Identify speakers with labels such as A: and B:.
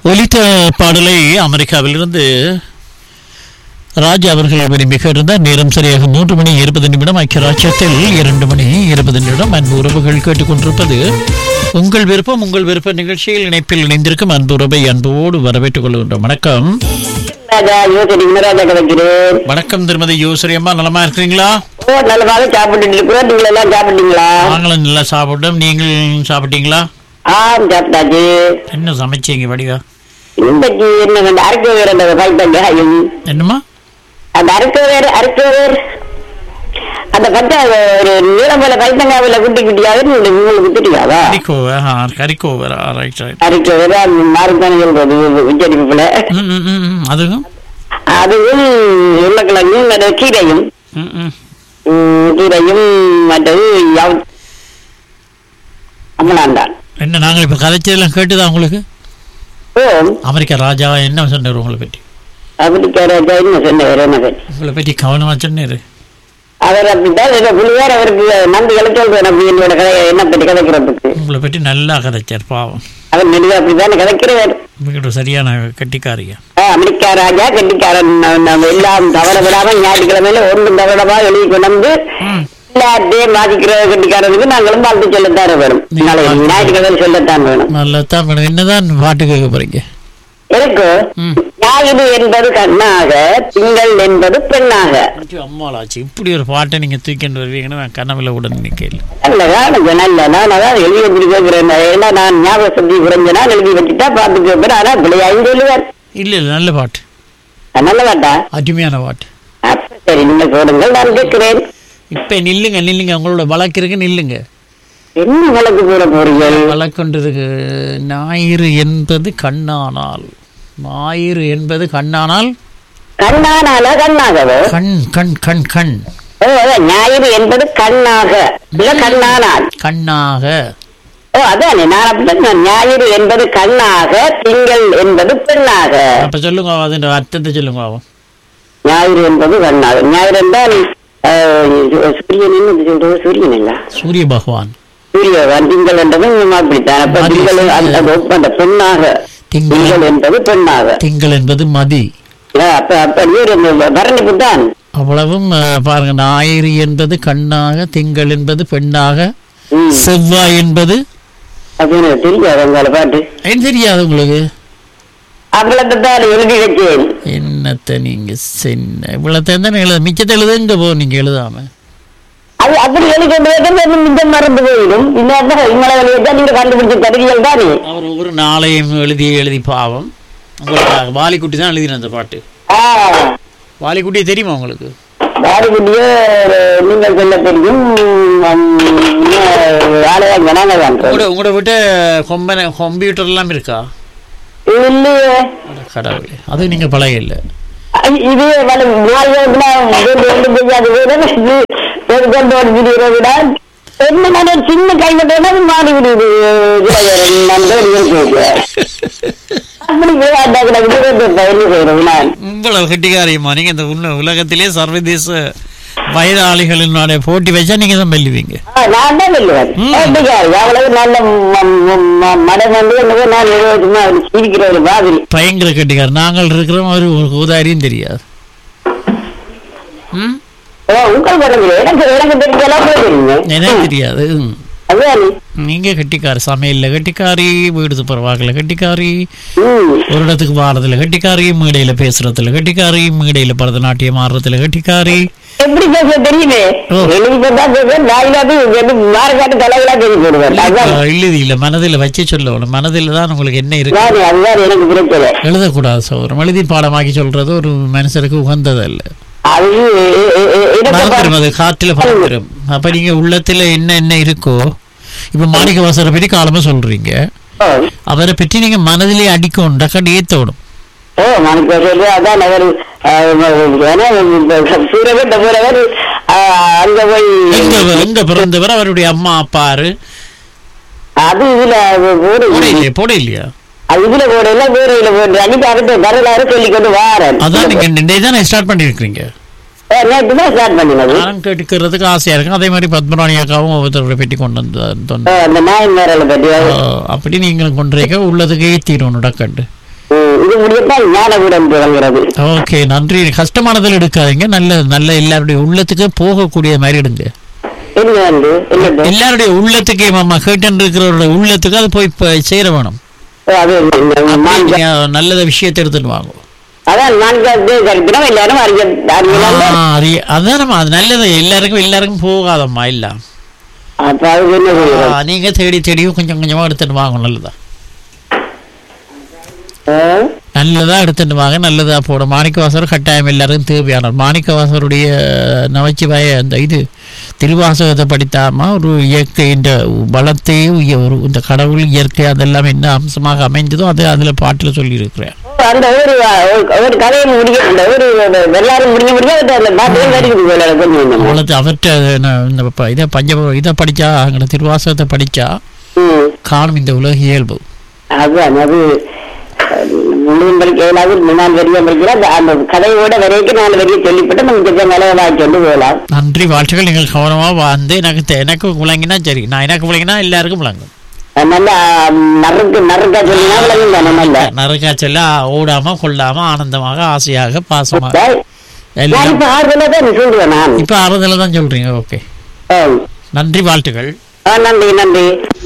A: ஒலித்த பாடலை அமெரிக்காவிலிருந்து ராஜா அவர்கள் விரும்பி இருந்தார் நேரம் சரியாக மூன்று மணி இருபது நிமிடம் ஐக்கிய ராஜ்யத்தில் இரண்டு மணி இருபது நிமிடம் அன்பு உறவுகள் கேட்டுக்கொண்டிருப்பது உங்கள் விருப்பம் உங்கள் விருப்ப நிகழ்ச்சியில் இணைப்பில் இணைந்திருக்கும் அன்பு உறவை அன்போடு வரவேற்றுக் கொள்கின்றோம் வணக்கம்
B: ராஜா யோசனை ராஜா கிடைக்கிறேன்
A: வணக்கம் திருமதி யோசரி அம்மா நலமா இருக்கிறீங்களா
B: ஓ நல்லதாக சாப்பிட்டுட்டு இருக்கிறோம் நீங்கள் எல்லாம் சாப்பிட்டீங்களா
A: நாங்களும் நல்லா சாப்பிட்டோம் நீங்கள் சாப்பிட்டீங்களா
B: ஆ சாப்பிட்டாச்சு
A: என்ன சமைச்சீங்க வடிவா
B: இன்றைக்கு என்ன வேണ്ട அரைக்க வேற அந்த பைத்தங்காயும்
A: என்னம்மா
B: அந்த அரைக்க வேற அரைக்க வேற அந்த பச்சை ஒரு நீளம்பல பைத்தங்காவில குட்டி குட்டியாக உங்களுக்கு குட்டியாவா
A: கறிக்கோவை ஆ கறிக்கோவை ரைட் ரைட்
B: அரைக்க வேற மாறுதானே சொல்றது உச்சரிப்புல
A: ம் ம் ம் ம், அதுவும்
B: அதுவும் உருளைக்கிழங்கும் அது கீரையும்
A: ம் ம்
B: ம், கீரையும் மற்றது யாவ்- அம்மனாண்டான்
A: என்ன நாங்கள் இப்போ கதைச்சதெல்லாம் கேட்டுதா உங்களுக்கு
B: ஓ
A: அமெரிக்கா ராஜா என்ன சொன்னார் உங்களை பற்றி
B: அப்படிக்கார என்ன சொன்னவர் என்ன பற்றி
A: உங்களை பற்றி கவனமாக சொன்னார்
B: அவர் அப்படித்தான் ஏதோ புள்ளியார் அவருக்கு நன்றி சொல்றேன் அப்படி என்னோட கதை என்ன பற்றி கதைக்கிறதுக்கு
A: உங்களை பற்றி நல்லா கதைச்சார் பாவம்
B: அவர் நெடுக அப்படித்தானே கதைக்கிறவர்
A: உங்கள்கிட்ட சரியான கட்டிக்காரியா
B: ஆ, அமெரிக்கா ராஜா கெட்டிக்காரன் ந- நம்ம எல்லாம் தவற விடாம ஞாயிற்றுக்கிழமையில ஒன்றும் தவறமா எழுதி கொண்டு வந்து
A: ம்
B: எல்லாத்தையும் வாசிக்கிற கெட்டிக்காரனுக்கு நாங்களும் வாழ்த்து சொல்லத்தான் வேணும்
A: நீங்க
B: நாளை
A: வாழ்த்து
B: ஞாயிற்றுக்கிழமை சொல்லத்தான் வேணும்
A: நல்லா தான் மேடம் என்னதான் பாட்டு கேட்க போறீங்க
B: எனக்கு
A: ம்
B: ஞாயிறு என்பது கண்ணாக திங்கள் என்பது பெண்ணாக
A: அம்மாளாச்சு இப்படி ஒரு பாட்டை நீங்கள் தூக்கிட்டு வருவீங்கன்னு நான் கனவுல கூட நினைக்கல
B: நல்லதா எனக்கு நல்ல நான் அதான் எழுதி வச்சுட்டு கேட்கிறேன் ஏன்னா நான் ஞாபக சக்தி குறைஞ்சனா எழுதி வச்சுட்டா பார்த்து கேட்பேன் ஆனா பிள்ளையாயும் சொல்லுவார்
A: இல்லை இல்லை நல்ல பாட்டு
B: அது நல்ல பாட்டா
A: அருமையான பாட்டு
B: அப்ப சரி நீங்க போடுங்கள் நான் கேட்கிறேன்
A: இப்போ நில்லுங்க நில்லுங்க உங்களோட வழக்கிற்கு நில்லுங்க
B: என்ன விளக்கு போட போறீர்கள்
A: வழக்கொண்டிருக்கு ஞாயிறு என்பது கண்ணானால் ஞாயிறு என்பது கண்ணானால்
B: கண்ணானால கண்ணாகவோ
A: கண் கண் கண் கண்
B: ஓ அதான் ஞாயிறு என்பது கண்ணாக இல்ல கண்ணானால்
A: கண்ணாக
B: ஓ அதானே நான் அப்படிதான் சொன்னேன். ஞாயிறு என்பது கண்ணாக திங்கள் என்பது பெண்ணாக
A: அப்ப சொல்லுங்க அதன் அர்த்தத்தை சொல்லுங்க அவன்
B: ஞாயிறு என்பது கண்ணாக ஞாயிறு என்றால் அஹ், சூரியன் என்ன சொல்றது சூரியன் இல்ல
A: சூரிய பகவான்
B: சூரியவான் திங்கள் என்றதும் அப்படித்தான் அப்ப
A: மதி,
B: திங்கள் அந்த
A: சூரியன்.
B: ஒப்பந்த பெண்ணாக
A: திங்கள்.
B: திங்கள் என்பது பெண்ணாக
A: திங்கள் என்பது மதி
B: ஆ, அப்ப அப்ப நீர் பரணிப்பு தான்
A: அவ்வளவும் அஹ், பாருங்க ஞாயிறு என்பது கண்ணாக திங்கள் என்பது பெண்ணாக
B: ம்.
A: செவ்வாய் என்பது
B: அப்ப எனக்கு தெரியாது உங்களை பாட்டு
A: ஏன் தெரியாது உங்களுக்கு
B: அவ்வளவு தான் எழுதி வச்சேன்
A: என்னத்தை நீங்க சின்ன இவ்வளவு தானே எழுத மிச்சத்தை எழுத எங்க போ நீங்க எழுதாம
B: அது அப்படி எழுதி இந்த மறந்து போயிடும் இன்னும் இங்களை தான் நீங்க கண்டுபிடிச்ச தருவியல் தானே
A: அவர் ஒவ்வொரு நாளையும் எழுதி எழுதி பாவம் உங்களுக்கு வாலிக்குட்டி தான் எழுதின அந்த பாட்டு
B: ஆ
A: வாலிக்குட்டி தெரியுமா உங்களுக்கு
B: பாடிக்குட்டியே நீங்கள் சொல்ல தெரியும் ஆலயம் கணாங்க
A: உங்களோட உங்களோட விட்ட கொம்பன கம்ப்யூட்டர் எல்லாம் இருக்கா
B: இல்லையே
A: அட கடவுளே அது நீங்க பழக இல்லை
B: ஐ- இது வல நாலு பேருக்கு ஒன்றும் தெரியாது வேறு இது கொண்டு வந்து விட என்ன நான் ஒரு சின்ன கைவிட்டா மாறி விடுது நான் கேட்கிறேன் அப்படி விளையாட்டாக்கு நான் விடுறது என்ன செய்யறது நான்
A: இவ்வளவு கெட்டிக்காரியமா நீங்க இந்த உள்ள உலகத்திலே சர்வதேச வயதாளிகளினுடைய போட்டி வச்சா நீங்க தான் வெல்லுவீங்க
B: ஆ, நான் தான் சொல்லுவேன்
A: ம்.
B: அப்படிக்காது அவ்வளவு நல்ல மடம் வந்து என்னவோ நான் ஏதோ சும்மா சிரிக்கிற ஒரு மாதிரி
A: பயங்கர கெட்டிக்காரர் நாங்கள் இருக்கிறோம் ஒரு உதாரியும் தெரியாது ம்
B: ஓ, உங்கள் படத்துல எனக்கு எனக்கு தெரிஞ்ச அளவுக்கு தெரியுங்க
A: எனக்கு தெரியாது ம்.
B: அதுதான்
A: நீங்க கெட்டிக்காரி சமையல்ல கெட்டிக்காரி வீடு துப்புரவாக்கல கெட்டிக்காரி
B: ம்
A: ஒரு இடத்துக்கு வாரத்துல கெட்டிக்காரி மேடையில பேசுறதுல கெட்டிக்காரி மேடையில பரதநாட்டியம் ஆடுறதுல கெட்டிக்காரி
B: எப்படி பேச தெரியுமே
A: ஓ.
B: எழுதி போட்டா பேசுவேன் வாயிலாது மாறுகாட்டு தலைகளா பேசி போடுவேன் அதுதான்
A: எழுதி இல்ல மனதில் வச்சு சொல்லணும் மனதில் தான் உங்களுக்கு என்ன இருக்கு
B: அதான் அதுதான் எனக்கு பிரச்சனை
A: எழுதக்கூடாது சௌரம் எழுதி பாடமாக்கி சொல்றது ஒரு மனுஷருக்கு உகந்தது அல்ல
B: அது எ- எ- எ- எனக்கு
A: மறந்துடும் அது காற்றுல பறந்துடும் அப்ப நீங்க உள்ளத்துல என்ன என்ன இருக்கோ இப்ப மாணிக்க வாசரை பற்றி காலமா சொல்றீங்க
B: ஓ,
A: அவரை பற்றி நீங்க மனதிலே அடிக்கும் டக்காண்டு ஏத்தோடும்
B: ஓ மனுக்கு சொல்லு அதான் அவர் சூரகட்ட போறவர் ஆஹ், அங்க போய்
A: எங்க எங்க பிறந்தவர் அவருடைய அம்மா அப்பாரு
B: அது இதுல போடு
A: போட இல்லையா போட இல்லையா
B: அது இதுல போடல வேறையில போட்டு அன்னைக்கு அடுத்த வரலாறு சொல்லி கொண்டு வாரேன்
A: அதான் நீங்க இன்னை தான் ஸ்டார்ட் பண்ணிருக்கீங்க
B: நேற்று தான் ஸ்டார்ட் பண்ணினது
A: நானும் கேட்டுக்கிறதுக்கு ஆசையா இருக்கும் அதே மாதிரி பத்மராணி அக்காவும் ஒவ்வொருத்தரோட பெட்டி கொண்டு வந்து
B: ஓ,
A: தந்தோம்.
B: அந்த நாயின் மேரல பற்றி
A: ஆ, அப்படி நீங்களும் கொண்டிருக்க உள்ளதுக்கு ஏத்திடணும் டக்கண்டு
B: இது முடியத்தான் ஞானகுடம் தொடங்குறது
A: ஓகே நன்றி கஷ்டமானதில் எடுக்காதீங்க நல்ல நல்ல எல்லாருடைய உள்ளத்துக்கு போகக்கூடிய மாதிரி எடுங்க
B: என்ன வந்து என்னது
A: எல்லாருடைய உள்ளத்துக்கே மாமா கேட்டு இருக்கிறவருடைய உள்ளத்துக்கு அது போய் இப்ப சேர வேணும்
B: அது இந்த
A: அப்படி
B: மான்க-
A: நீங்க நல்லத விஷயத்தை எடுத்துட்டு வாங்க
B: அதான் நான்காவது கருத்தினம் எல்லாரும் அறிய அறியலாம்
A: ஆ, அது அதான் நம்ம அது நல்லது எல்லாருக்கும் எல்லாருக்கும் போகாதம்மா இல்ல
B: அப்ப அதுக்கு என்ன
A: ஆ,
B: செய்யறது
A: நீங்க தேடி தேடி கொஞ்சம் கொஞ்சமா எடுத்துட்டு வாங்க நல்லதா
B: ஆ?
A: நல்லதா எடுத்துட்டு வாங்க நல்லதா போட மாணிக்கவாசர் கட்டாயம் எல்லாருக்கும் தேவையானவர் மாணிக்கவாசருடைய நவச்சிவாய அந்த இது திருவாசகத்தை படித்தாம ஒரு இயற்கையின் பலத்தையே உய- ஒரு இந்த கடவுள் இயற்கை அதெல்லாம் என்ன அம்சமாக அமைஞ்சதோ அது அதுல பாட்டுல சொல்லி இருக்கிறேன்
B: அந்த ஒரு ஒரு- ஒரு கதையை முடிய அந்த ஒரு எல்லாரும் முடிய முடிய அந்த- அந்த பாட்டையும் வருகிறது போல கொஞ்சம் கொஞ்சமா.
A: அவ்வளவு அவர்கிட்ட நான் இந்த ப- இதை பஞ்ச இதை படிச்சா அங்கே திருவாசகத்தை படிச்சா
B: ம்.
A: காணும் இந்த உலக இயல்பு
B: அதுதான் அது முழுவதும் படிக்க இயலாது நான் வரிய படிக்கிறேன் அந்த- அந்த கதையோட வரைக்கும் நான் வரிய சொல்லிவிட்டு நம்ம கொஞ்சம் நிலவலா சொல்லி போகலாம்
A: நன்றி வாழ்த்துக்கள் நீங்கள் கவனமா வந்து எனக்கு தெ- எனக்கு விளங்கினா சரி நான் எனக்கு விளங்கினா எல்லாருக்கும் விளங்கும்
B: அது நல்லா நறுக்கு நறுக்கா சொல்லினா விளங்கும் தானே நல்லா
A: நறுக்காச்சல்ல ஓடாம கொள்ளாம ஆனந்தமாக ஆசையாக பாசமாக
B: நான்
A: எல்லாம்
B: இப்ப ஆறுதல தான் சொல்றேன் நான்
A: இப்ப ஆறுதல தான் சொல்றீங்க ஓகே
B: ஆ.
A: நன்றி வாழ்த்துக்கள்
B: ஆ, நன்றி நன்றி